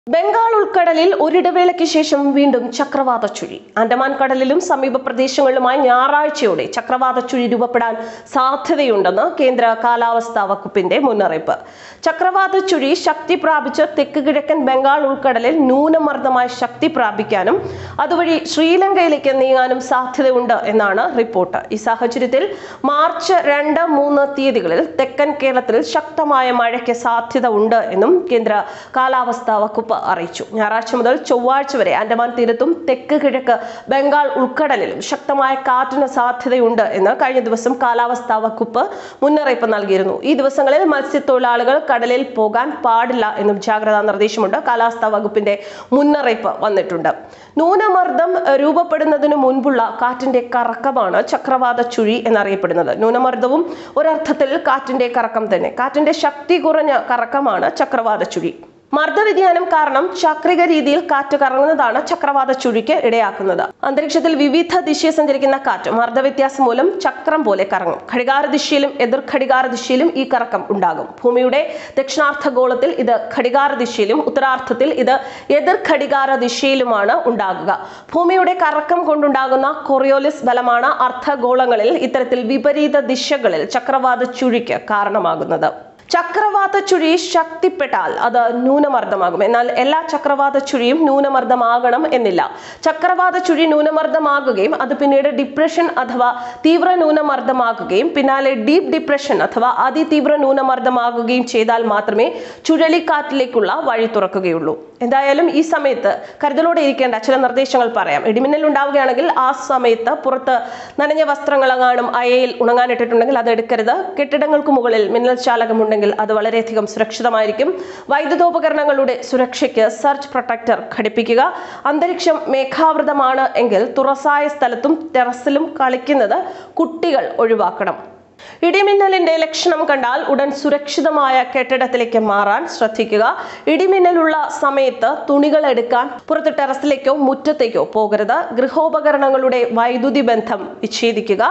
ബംഗാൾ ഉൾക്കടലിൽ ഒരിടവേളയ്ക്ക് ശേഷം വീണ്ടും ചക്രവാത ചുഴി ആൻഡമാൻ കടലിലും സമീപ പ്രദേശങ്ങളിലുമായി ഞായറാഴ്ചയോടെ ചക്രവാത ചുഴി രൂപപ്പെടാൻ സാധ്യതയുണ്ടെന്ന് കേന്ദ്ര കാലാവസ്ഥാ വകുപ്പിന്റെ മുന്നറിയിപ്പ് ചക്രവാത ചുഴി ശക്തി പ്രാപിച്ച് തെക്ക് കിഴക്കൻ ബംഗാൾ ഉൾക്കടലിൽ ന്യൂനമർദ്ദമായി ശക്തി പ്രാപിക്കാനും അതുവഴി ശ്രീലങ്കയിലേക്ക് നീങ്ങാനും സാധ്യതയുണ്ട് എന്നാണ് റിപ്പോർട്ട് ഈ സാഹചര്യത്തിൽ മാർച്ച് രണ്ട് മൂന്ന് തീയതികളിൽ തെക്കൻ കേരളത്തിൽ ശക്തമായ മഴയ്ക്ക് സാധ്യത ഉണ്ട് എന്നും കേന്ദ്ര കാലാവസ്ഥാ വകുപ്പ് അറിയിച്ചു ഞായറാഴ്ച മുതൽ ചൊവ്വാഴ്ച വരെ ആൻഡമാൻ തീരത്തും തെക്ക് കിഴക്ക് ബംഗാൾ ഉൾക്കടലിലും ശക്തമായ കാറ്റിന് സാധ്യതയുണ്ട് എന്ന് കഴിഞ്ഞ ദിവസം കാലാവസ്ഥാ വകുപ്പ് മുന്നറിയിപ്പ് നൽകിയിരുന്നു ഈ ദിവസങ്ങളിൽ മത്സ്യത്തൊഴിലാളികൾ കടലിൽ പോകാൻ പാടില്ല എന്നും ജാഗ്രതാ നിർദ്ദേശമുണ്ട് കാലാവസ്ഥാ വകുപ്പിന്റെ മുന്നറിയിപ്പ് വന്നിട്ടുണ്ട് ന്യൂനമർദ്ദം രൂപപ്പെടുന്നതിന് മുൻപുള്ള കാറ്റിന്റെ കറക്കമാണ് ചക്രവാത ചുഴി എന്നറിയപ്പെടുന്നത് ന്യൂനമർദ്ദവും ഒരർത്ഥത്തിൽ കാറ്റിന്റെ കറക്കം തന്നെ കാറ്റിന്റെ ശക്തി കുറഞ്ഞ കറക്കമാണ് ചക്രവാത ചുഴി മർദ്ദവ്യതിയാനം കാരണം ചക്രിക രീതിയിൽ കാറ്റ് കറങ്ങുന്നതാണ് ചക്രവാത ചുഴിക്ക് ഇടയാക്കുന്നത് അന്തരീക്ഷത്തിൽ വിവിധ ദിശയിൽ സഞ്ചരിക്കുന്ന കാറ്റ് മർദ്ദവ്യത്യാസം മൂലം ചക്രം പോലെ കറങ്ങും ഘടികാര ദിശയിലും എതിർ ഘടികാര ദിശയിലും ഈ കറക്കം ഉണ്ടാകും ഭൂമിയുടെ ദക്ഷിണാർദ്ധഗോളത്തിൽ ഇത് ഘടികാര ദിശയിലും ഉത്തരാർത്ഥത്തിൽ ഇത് എതിർ ഘടികാര ദിശയിലുമാണ് ഉണ്ടാകുക ഭൂമിയുടെ കറക്കം കൊണ്ടുണ്ടാകുന്ന കൊറിയോലിസ് ബലമാണ് അർദ്ധഗോളങ്ങളിൽ ഇത്തരത്തിൽ വിപരീത ദിശകളിൽ ചക്രവാത ചുഴിക്ക് കാരണമാകുന്നത് ചക്രവാത ചുഴി ശക്തിപ്പെട്ടാൽ അത് ന്യൂനമർദ്ദമാകും എന്നാൽ എല്ലാ ചക്രവാത ചുഴിയും ന്യൂനമർദ്ദമാകണം എന്നില്ല ചക്രവാത ചുഴി ന്യൂനമർദ്ദമാകുകയും അത് പിന്നീട് ഡിപ്രഷൻ അഥവാ തീവ്ര ന്യൂനമർദ്ദമാകുകയും പിന്നാലെ ഡീപ് ഡിപ്രഷൻ അഥവാ അതിതീവ്ര ന്യൂനമർദ്ദമാകുകയും ചെയ്താൽ മാത്രമേ ചുഴലിക്കാറ്റിലേക്കുള്ള വഴി തുറക്കുകയുള്ളൂ എന്തായാലും ഈ സമയത്ത് കരുതലോടെ ഇരിക്കേണ്ട ചില നിർദ്ദേശങ്ങൾ പറയാം ഇടിമിന്നൽ ഉണ്ടാവുകയാണെങ്കിൽ ആ സമയത്ത് പുറത്ത് നനഞ്ഞ വസ്ത്രങ്ങളെങ്ങാനും അയയിൽ ഉണങ്ങാനിട്ടിട്ടുണ്ടെങ്കിൽ അത് എടുക്കരുത് കെട്ടിടങ്ങൾക്ക് മുകളിൽ മിന്നൽ ചാലകമുണ്ടെങ്കിൽ അത് വളരെയധികം സുരക്ഷിതമായിരിക്കും വൈദ്യുതോപകരണങ്ങളുടെ സുരക്ഷയ്ക്ക് സർച്ച് പ്രൊട്ടക്ടർ ഘടിപ്പിക്കുക അന്തരീക്ഷം മേഘാവൃതമാണ് എങ്കിൽ തുറസായ സ്ഥലത്തും ടെറസിലും കളിക്കുന്നത് കുട്ടികൾ ഒഴിവാക്കണം ഇടിമിന്നലിന്റെ ലക്ഷണം കണ്ടാൽ ഉടൻ സുരക്ഷിതമായ കെട്ടിടത്തിലേക്ക് മാറാൻ ശ്രദ്ധിക്കുക ഇടിമിന്നലുള്ള സമയത്ത് തുണികൾ എടുക്കാൻ പുറത്ത് ടെറസിലേക്കോ മുറ്റത്തേക്കോ പോകരുത് ഗൃഹോപകരണങ്ങളുടെ വൈദ്യുതി ബന്ധം വിച്ഛേദിക്കുക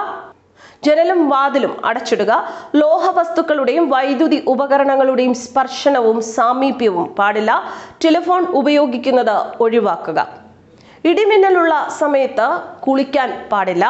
ജനലും വാതിലും അടച്ചിടുക ലോഹവസ്തുക്കളുടെയും വൈദ്യുതി ഉപകരണങ്ങളുടെയും സ്പർശനവും സാമീപ്യവും പാടില്ല ടെലിഫോൺ ഉപയോഗിക്കുന്നത് ഒഴിവാക്കുക ഇടിമിന്നലുള്ള സമയത്ത് കുളിക്കാൻ പാടില്ല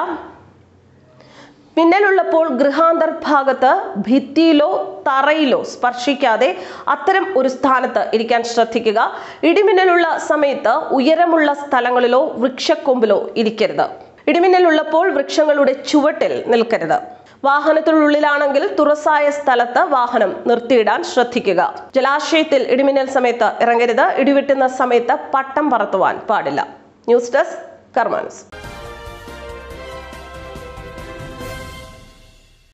മിന്നലുള്ളപ്പോൾ ഗൃഹാന്തർഭാഗത്ത് ഭിത്തിയിലോ തറയിലോ സ്പർശിക്കാതെ അത്തരം ഒരു സ്ഥാനത്ത് ഇരിക്കാൻ ശ്രദ്ധിക്കുക ഇടിമിന്നലുള്ള സമയത്ത് ഉയരമുള്ള സ്ഥലങ്ങളിലോ വൃക്ഷക്കൊമ്പിലോ ഇരിക്കരുത് ഇടിമിന്നലുള്ളപ്പോൾ വൃക്ഷങ്ങളുടെ ചുവട്ടിൽ നിൽക്കരുത് വാഹനത്തിനുള്ളിലാണെങ്കിൽ തുറസായ സ്ഥലത്ത് വാഹനം നിർത്തിയിടാൻ ശ്രദ്ധിക്കുക ജലാശയത്തിൽ ഇടിമിന്നൽ സമയത്ത് ഇറങ്ങരുത് ഇടിവെട്ടുന്ന സമയത്ത് പട്ടം പറത്തുവാൻ പാടില്ല ന്യൂസ് ഡെസ്ക് കർമാനസ്